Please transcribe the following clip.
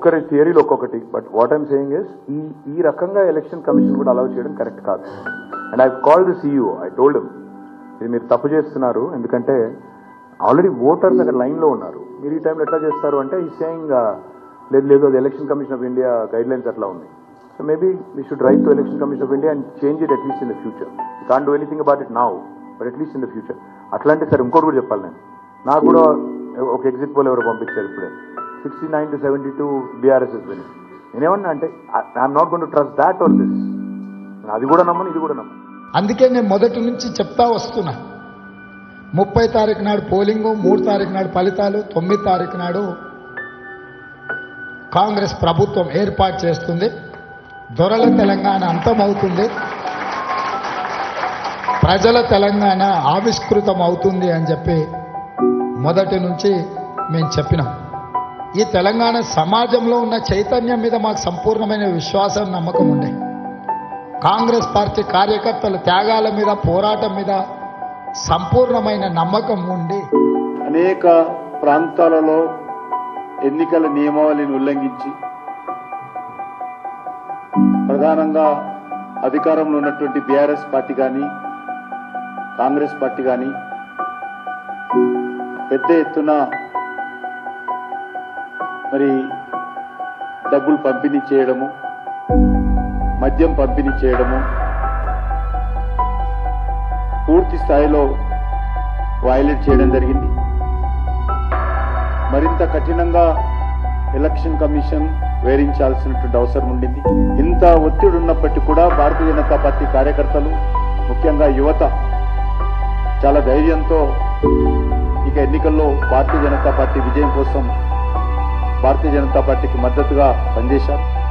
ఒక్కొక్కరి థియరీలు ఒక్కొక్కటి but what I'm saying is ఈ ఈ రకంగా ఎలక్షన్ కమిషన్ కూడా అలౌ చేయడం కరెక్ట్ కాదు and I call the CEO I told ఇది మీరు తప్పు చేస్తున్నారు ఎందుకంటే ఆల్రెడీ ఓటర్స్ అక్కడ లైన్లో ఉన్నారు మీరు ఈ టైంలో ఎట్లా చేస్తారు అంటే ఈ సేయింగ్ లేదు లేదు అది election commission of India guidelines అట్లా ఉంది so maybe we should write to election commission of India and change it at least in the future you can't do anything about it now but at least in the future అట్లాంటి సరే ఇంకోటి కూడా చెప్పాలి నేను నాకు కూడా ఒక ఎగ్జిట్ పోల్ ఎవరు పంపించారు ఇప్పుడే sixty nine to seventy two BRS విని నేనేమన్నా అంటే I'm not gonna trust that or this అది కూడా నమ్మను ఇది కూడా నమ్మను అందుకే నేను మొదటి నుంచి చెప్తా వస్తున్నా ముప్పై తారీఖు నాడు పోలింగు మూడు తారీఖు నాడు ఫలితాలు తొమ్మిది తారీఖు నాడు కాంగ్రెస్ ప్రభుత్వం ఏర్పాటు చేస్తుంది దొరల తెలంగాణ అంతమవుతుంది ప్రజల తెలంగాణ ఆవిష్కృతం అవుతుంది అని చెప్పి మొదటి నుంచి మేము చెప్పినాం ఈ తెలంగాణ సమాజంలో ఉన్న చైతన్యం మీద మాకు సంపూర్ణమైన విశ్వాసం నమ్మకం ఉండే కాంగ్రెస్ పార్టీ కార్యకర్తల త్యాగాల మీద పోరాటం మీద సంపూర్ణమైన నమ్మకం ఉండి అనేక ప్రాంతాలలో ఎన్నికల నియమావళిని ఉల్లంఘించి ప్రధానంగా అధికారంలో ఉన్నటువంటి బీఆర్ఎస్ పార్టీ కానీ కాంగ్రెస్ పార్టీ కానీ పెద్ద ఎత్తున మరి డబ్బులు పంపిణీ చేయడము మద్యం పంపిణీ చేయడము పూర్తి స్థాయిలో వైలేట్ చేయడం జరిగింది మరింత కఠినంగా ఎలక్షన్ కమిషన్ వేరించాల్సినటువంటి అవసరం ఉండింది ఇంత ఒత్తిడి ఉన్నప్పటికీ కూడా భారతీయ జనతా పార్టీ కార్యకర్తలు ముఖ్యంగా యువత చాలా ధైర్యంతో ఇక ఎన్నికల్లో భారతీయ జనతా పార్టీ విజయం కోసం భారతీయ జనతా పార్టీకి మద్దతుగా పనిచేశారు